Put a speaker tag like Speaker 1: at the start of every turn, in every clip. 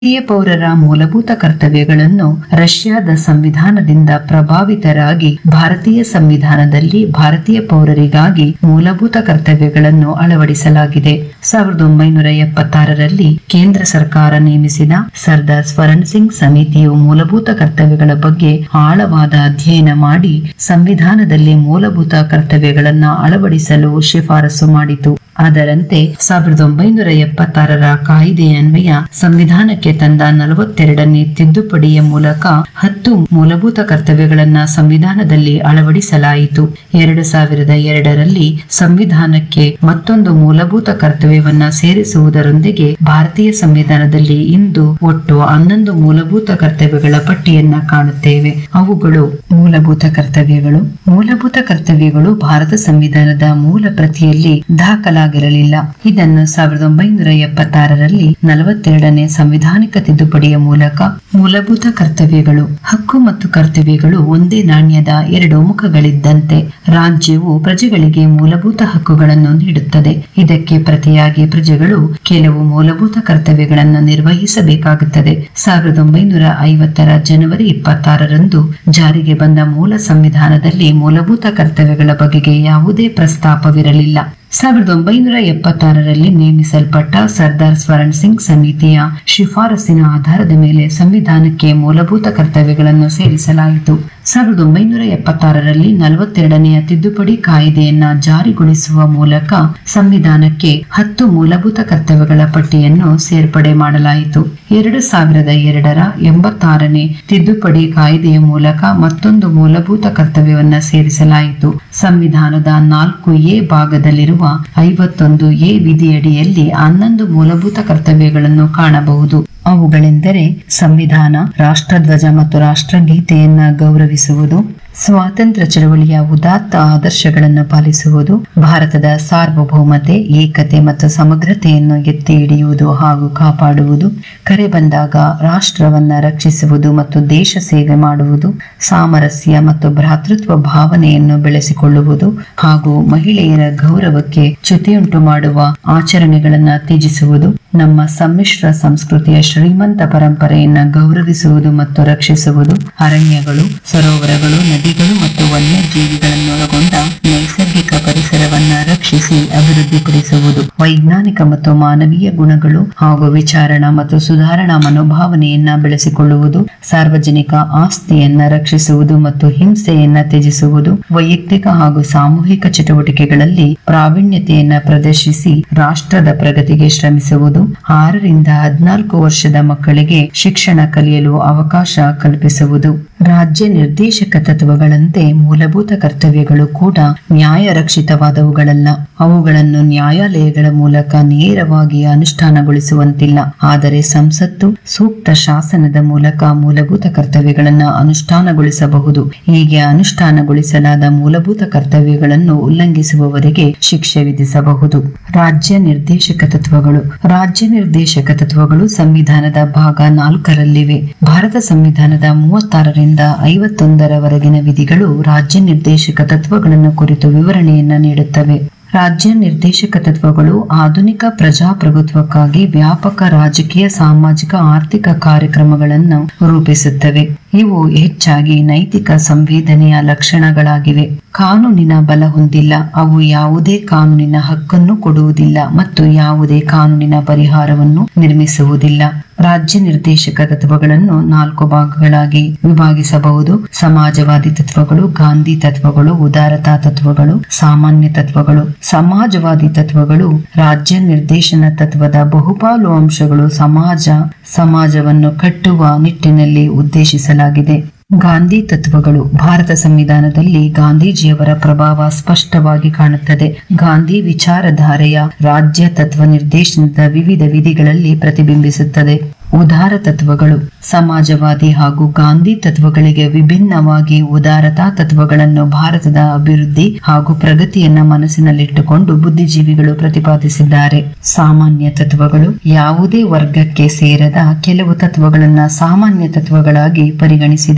Speaker 1: ಭಾರತೀಯ ಪೌರರ ಮೂಲಭೂತ ಕರ್ತವ್ಯಗಳನ್ನು ರಷ್ಯಾದ ಸಂವಿಧಾನದಿಂದ ಪ್ರಭಾವಿತರಾಗಿ ಭಾರತೀಯ ಸಂವಿಧಾನದಲ್ಲಿ ಭಾರತೀಯ ಪೌರರಿಗಾಗಿ ಮೂಲಭೂತ ಕರ್ತವ್ಯಗಳನ್ನು ಅಳವಡಿಸಲಾಗಿದೆ ಸಾವಿರದ ಒಂಬೈನೂರ ಎಪ್ಪತ್ತಾರರಲ್ಲಿ ಕೇಂದ್ರ ಸರ್ಕಾರ ನೇಮಿಸಿದ ಸರ್ದಾರ್ ಸ್ವರಣ್ ಸಿಂಗ್ ಸಮಿತಿಯು ಮೂಲಭೂತ ಕರ್ತವ್ಯಗಳ ಬಗ್ಗೆ ಆಳವಾದ ಅಧ್ಯಯನ ಮಾಡಿ ಸಂವಿಧಾನದಲ್ಲಿ ಮೂಲಭೂತ ಕರ್ತವ್ಯಗಳನ್ನು ಅಳವಡಿಸಲು ಶಿಫಾರಸು ಮಾಡಿತು ಅದರಂತೆ ಸಾವಿರದ ಒಂಬೈನೂರ ಎಪ್ಪತ್ತಾರರ ಕಾಯ್ದೆಯನ್ವಯ ಸಂವಿಧಾನಕ್ಕೆ ತಂದ ನಲವತ್ತೆರಡನೇ ತಿದ್ದುಪಡಿಯ ಮೂಲಕ ಹತ್ತು ಮೂಲಭೂತ ಕರ್ತವ್ಯಗಳನ್ನ ಸಂವಿಧಾನದಲ್ಲಿ ಅಳವಡಿಸಲಾಯಿತು ಎರಡು ಸಾವಿರದ ಎರಡರಲ್ಲಿ ಸಂವಿಧಾನಕ್ಕೆ ಮತ್ತೊಂದು ಮೂಲಭೂತ ಕರ್ತವ್ಯವನ್ನ ಸೇರಿಸುವುದರೊಂದಿಗೆ ಭಾರತೀಯ ಸಂವಿಧಾನದಲ್ಲಿ ಇಂದು ಒಟ್ಟು ಹನ್ನೊಂದು ಮೂಲಭೂತ ಕರ್ತವ್ಯಗಳ ಪಟ್ಟಿಯನ್ನ ಕಾಣುತ್ತೇವೆ ಅವುಗಳು ಮೂಲಭೂತ ಕರ್ತವ್ಯಗಳು ಮೂಲಭೂತ ಕರ್ತವ್ಯಗಳು ಭಾರತ ಸಂವಿಧಾನದ ಮೂಲ ಪ್ರತಿಯಲ್ಲಿ ದಾಖಲಾಗಿರಲಿಲ್ಲ ಇದನ್ನು ಸಾವಿರದ ಒಂಬೈನೂರ ಎಪ್ಪತ್ತಾರರಲ್ಲಿ ನಲವತ್ತೆರಡನೇ ಸಂವಿಧಾನಿಕ ತಿದ್ದುಪಡಿಯ ಮೂಲಕ ಮೂಲಭೂತ ಕರ್ತವ್ಯಗಳು ಹಕ್ಕು ಮತ್ತು ಕರ್ತವ್ಯಗಳು ಒಂದೇ ನಾಣ್ಯದ ಎರಡು ಮುಖಗಳಿದ್ದಂತೆ ರಾಜ್ಯವು ಪ್ರಜೆಗಳಿಗೆ ಮೂಲಭೂತ ಹಕ್ಕುಗಳನ್ನು ನೀಡುತ್ತದೆ ಇದಕ್ಕೆ ಪ್ರತಿಯಾಗಿ ಪ್ರಜೆಗಳು ಕೆಲವು ಮೂಲಭೂತ ಕರ್ತವ್ಯಗಳನ್ನು ನಿರ್ವಹಿಸಬೇಕಾಗುತ್ತದೆ ಸಾವಿರದ ಒಂಬೈನೂರ ಐವತ್ತರ ಜನವರಿ ಇಪ್ಪತ್ತಾರರಂದು ಜಾರಿಗೆ ಬಂದ ಮೂಲ ಸಂವಿಧಾನದಲ್ಲಿ ಮೂಲಭೂತ ಕರ್ತವ್ಯಗಳ ಬಗೆಗೆ ಯಾವುದೇ ಪ್ರಸ್ತಾಪವಿರಲಿಲ್ಲ ಸಾವಿರದ ಒಂಬೈನೂರ ಎಪ್ಪತ್ತಾರರಲ್ಲಿ ನೇಮಿಸಲ್ಪಟ್ಟ ಸರ್ದಾರ್ ಸ್ವರಣ್ ಸಿಂಗ್ ಸಮಿತಿಯ ಶಿಫಾರಸಿನ ಆಧಾರದ ಮೇಲೆ ಸಂವಿಧಾನಕ್ಕೆ ಮೂಲಭೂತ ಕರ್ತವ್ಯಗಳನ್ನು ಸೇರಿಸಲಾಯಿತು ಸಾವಿರದ ಒಂಬೈನೂರ ಎಪ್ಪತ್ತಾರರಲ್ಲಿ ನಲವತ್ತೆರಡನೆಯ ತಿದ್ದುಪಡಿ ಕಾಯ್ದೆಯನ್ನ ಜಾರಿಗೊಳಿಸುವ ಮೂಲಕ ಸಂವಿಧಾನಕ್ಕೆ ಹತ್ತು ಮೂಲಭೂತ ಕರ್ತವ್ಯಗಳ ಪಟ್ಟಿಯನ್ನು ಸೇರ್ಪಡೆ ಮಾಡಲಾಯಿತು ಎರಡು ಸಾವಿರದ ಎರಡರ ಎಂಬತ್ತಾರನೇ ತಿದ್ದುಪಡಿ ಕಾಯ್ದೆಯ ಮೂಲಕ ಮತ್ತೊಂದು ಮೂಲಭೂತ ಕರ್ತವ್ಯವನ್ನ ಸೇರಿಸಲಾಯಿತು ಸಂವಿಧಾನದ ನಾಲ್ಕು ಎ ಭಾಗದಲ್ಲಿರುವ ಐವತ್ತೊಂದು ಎ ವಿಧಿಯಡಿಯಲ್ಲಿ ಹನ್ನೊಂದು ಮೂಲಭೂತ ಕರ್ತವ್ಯಗಳನ್ನು ಕಾಣಬಹುದು ಅವುಗಳೆಂದರೆ ಸಂವಿಧಾನ ರಾಷ್ಟ್ರಧ್ವಜ ಮತ್ತು ರಾಷ್ಟ್ರಗೀತೆಯನ್ನ ಗೌರವಿಸುವುದು ಸ್ವಾತಂತ್ರ್ಯ ಚಳವಳಿಯ ಉದಾತ್ತ ಆದರ್ಶಗಳನ್ನು ಪಾಲಿಸುವುದು ಭಾರತದ ಸಾರ್ವಭೌಮತೆ ಏಕತೆ ಮತ್ತು ಸಮಗ್ರತೆಯನ್ನು ಎತ್ತಿ ಹಿಡಿಯುವುದು ಹಾಗೂ ಕಾಪಾಡುವುದು ಕರೆ ಬಂದಾಗ ರಾಷ್ಟ್ರವನ್ನ ರಕ್ಷಿಸುವುದು ಮತ್ತು ದೇಶ ಸೇವೆ ಮಾಡುವುದು ಸಾಮರಸ್ಯ ಮತ್ತು ಭ್ರಾತೃತ್ವ ಭಾವನೆಯನ್ನು ಬೆಳೆಸಿಕೊಳ್ಳುವುದು ಹಾಗೂ ಮಹಿಳೆಯರ ಗೌರವಕ್ಕೆ ಚ್ಯುತಿಯುಂಟು ಮಾಡುವ ಆಚರಣೆಗಳನ್ನ ತ್ಯಜಿಸುವುದು ನಮ್ಮ ಸಮ್ಮಿಶ್ರ ಸಂಸ್ಕೃತಿಯ ಶ್ರೀಮಂತ ಪರಂಪರೆಯನ್ನ ಗೌರವಿಸುವುದು ಮತ್ತು ರಕ್ಷಿಸುವುದು ಅರಣ್ಯಗಳು ಸರೋವರಗಳು ನದಿಗಳು ಮತ್ತು ವನ್ಯಜೀವಿಗಳನ್ನೊಳಗೊಂಡ ನೈಸರ್ಗಿಕ ಪರಿಸರವನ್ನ ರಕ್ಷಿಸಿ ಅಭಿವೃದ್ಧಿಪಡಿಸುವುದು ವೈಜ್ಞಾನಿಕ ಮತ್ತು ಮಾನವೀಯ ಗುಣಗಳು ಹಾಗೂ ವಿಚಾರಣಾ ಮತ್ತು ಸುಧಾರಣಾ ಮನೋಭಾವನೆಯನ್ನ ಬೆಳೆಸಿಕೊಳ್ಳುವುದು ಸಾರ್ವಜನಿಕ ಆಸ್ತಿಯನ್ನ ರಕ್ಷಿಸುವುದು ಮತ್ತು ಹಿಂಸೆಯನ್ನ ತ್ಯಜಿಸುವುದು ವೈಯಕ್ತಿಕ ಹಾಗೂ ಸಾಮೂಹಿಕ ಚಟುವಟಿಕೆಗಳಲ್ಲಿ ಪ್ರಾವೀಣ್ಯತೆಯನ್ನ ಪ್ರದರ್ಶಿಸಿ ರಾಷ್ಟ್ರದ ಪ್ರಗತಿಗೆ ಶ್ರಮಿಸುವುದು ಆರರಿಂದ ಹದಿನಾಲ್ಕು ವರ್ಷದ ಮಕ್ಕಳಿಗೆ ಶಿಕ್ಷಣ ಕಲಿಯಲು ಅವಕಾಶ ಕಲ್ಪಿಸುವುದು ರಾಜ್ಯ ನಿರ್ದೇಶಕ ತತ್ವಗಳಂತೆ ಮೂಲಭೂತ ಕರ್ತವ್ಯಗಳು ಕೂಡ ನ್ಯಾಯ ರಕ್ಷಿತವಾದವುಗಳಲ್ಲ ಅವುಗಳನ್ನು ನ್ಯಾಯಾಲಯಗಳ ಮೂಲಕ ನೇರವಾಗಿ ಅನುಷ್ಠಾನಗೊಳಿಸುವಂತಿಲ್ಲ ಆದರೆ ಸಂಸತ್ತು ಸೂಕ್ತ ಶಾಸನದ ಮೂಲಕ ಮೂಲಭೂತ ಕರ್ತವ್ಯಗಳನ್ನು ಅನುಷ್ಠಾನಗೊಳಿಸಬಹುದು ಹೀಗೆ ಅನುಷ್ಠಾನಗೊಳಿಸಲಾದ ಮೂಲಭೂತ ಕರ್ತವ್ಯಗಳನ್ನು ಉಲ್ಲಂಘಿಸುವವರಿಗೆ ಶಿಕ್ಷೆ ವಿಧಿಸಬಹುದು ರಾಜ್ಯ ನಿರ್ದೇಶಕ ತತ್ವಗಳು ರಾಜ್ಯ ನಿರ್ದೇಶಕ ತತ್ವಗಳು ಸಂವಿಧಾನದ ಭಾಗ ನಾಲ್ಕರಲ್ಲಿವೆ ಭಾರತ ಸಂವಿಧಾನದ ಮೂವತ್ತಾರರಿಂದ ಐವತ್ತೊಂದರವರೆಗಿನ ವಿಧಿಗಳು ರಾಜ್ಯ ನಿರ್ದೇಶಕ ತತ್ವಗಳನ್ನು ಕುರಿತು ವಿವರಣೆಯನ್ನ ನೀಡುತ್ತವೆ ರಾಜ್ಯ ನಿರ್ದೇಶಕ ತತ್ವಗಳು ಆಧುನಿಕ ಪ್ರಜಾಪ್ರಭುತ್ವಕ್ಕಾಗಿ ವ್ಯಾಪಕ ರಾಜಕೀಯ ಸಾಮಾಜಿಕ ಆರ್ಥಿಕ ಕಾರ್ಯಕ್ರಮಗಳನ್ನು ರೂಪಿಸುತ್ತವೆ ಇವು ಹೆಚ್ಚಾಗಿ ನೈತಿಕ ಸಂವೇದನೆಯ ಲಕ್ಷಣಗಳಾಗಿವೆ ಕಾನೂನಿನ ಬಲ ಹೊಂದಿಲ್ಲ ಅವು ಯಾವುದೇ ಕಾನೂನಿನ ಹಕ್ಕನ್ನು ಕೊಡುವುದಿಲ್ಲ ಮತ್ತು ಯಾವುದೇ ಕಾನೂನಿನ ಪರಿಹಾರವನ್ನು ನಿರ್ಮಿಸುವುದಿಲ್ಲ ರಾಜ್ಯ ನಿರ್ದೇಶಕ ತತ್ವಗಳನ್ನು ನಾಲ್ಕು ಭಾಗಗಳಾಗಿ ವಿಭಾಗಿಸಬಹುದು ಸಮಾಜವಾದಿ ತತ್ವಗಳು ಗಾಂಧಿ ತತ್ವಗಳು ಉದಾರತಾ ತತ್ವಗಳು ಸಾಮಾನ್ಯ ತತ್ವಗಳು ಸಮಾಜವಾದಿ ತತ್ವಗಳು ರಾಜ್ಯ ನಿರ್ದೇಶನ ತತ್ವದ ಬಹುಪಾಲು ಅಂಶಗಳು ಸಮಾಜ ಸಮಾಜವನ್ನು ಕಟ್ಟುವ ನಿಟ್ಟಿನಲ್ಲಿ ಉದ್ದೇಶಿಸಲಾಗಿದೆ ಗಾಂಧಿ ತತ್ವಗಳು ಭಾರತ ಸಂವಿಧಾನದಲ್ಲಿ ಗಾಂಧೀಜಿಯವರ ಪ್ರಭಾವ ಸ್ಪಷ್ಟವಾಗಿ ಕಾಣುತ್ತದೆ ಗಾಂಧಿ ವಿಚಾರಧಾರೆಯ ರಾಜ್ಯ ತತ್ವ ನಿರ್ದೇಶನದ ವಿವಿಧ ವಿಧಿಗಳಲ್ಲಿ ಪ್ರತಿಬಿಂಬಿಸುತ್ತದೆ ಉದಾರ ತತ್ವಗಳು ಸಮಾಜವಾದಿ ಹಾಗೂ ಗಾಂಧಿ ತತ್ವಗಳಿಗೆ ವಿಭಿನ್ನವಾಗಿ ಉದಾರತಾ ತತ್ವಗಳನ್ನು ಭಾರತದ ಅಭಿವೃದ್ಧಿ ಹಾಗೂ ಪ್ರಗತಿಯನ್ನ ಮನಸ್ಸಿನಲ್ಲಿಟ್ಟುಕೊಂಡು ಬುದ್ಧಿಜೀವಿಗಳು ಪ್ರತಿಪಾದಿಸಿದ್ದಾರೆ ಸಾಮಾನ್ಯ ತತ್ವಗಳು ಯಾವುದೇ ವರ್ಗಕ್ಕೆ ಸೇರದ ಕೆಲವು ತತ್ವಗಳನ್ನ ಸಾಮಾನ್ಯ ತತ್ವಗಳಾಗಿ ಪರಿಗಣಿಸಿದೆ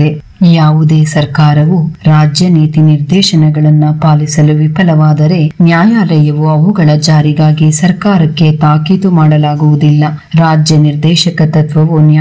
Speaker 1: ಯಾವುದೇ ಸರ್ಕಾರವು ರಾಜ್ಯ ನೀತಿ ನಿರ್ದೇಶನಗಳನ್ನ ಪಾಲಿಸಲು ವಿಫಲವಾದರೆ ನ್ಯಾಯಾಲಯವು ಅವುಗಳ ಜಾರಿಗಾಗಿ ಸರ್ಕಾರಕ್ಕೆ ತಾಕೀತು ಮಾಡಲಾಗುವುದಿಲ್ಲ ರಾಜ್ಯ ನಿರ್ದೇಶಕ ತತ್ವವು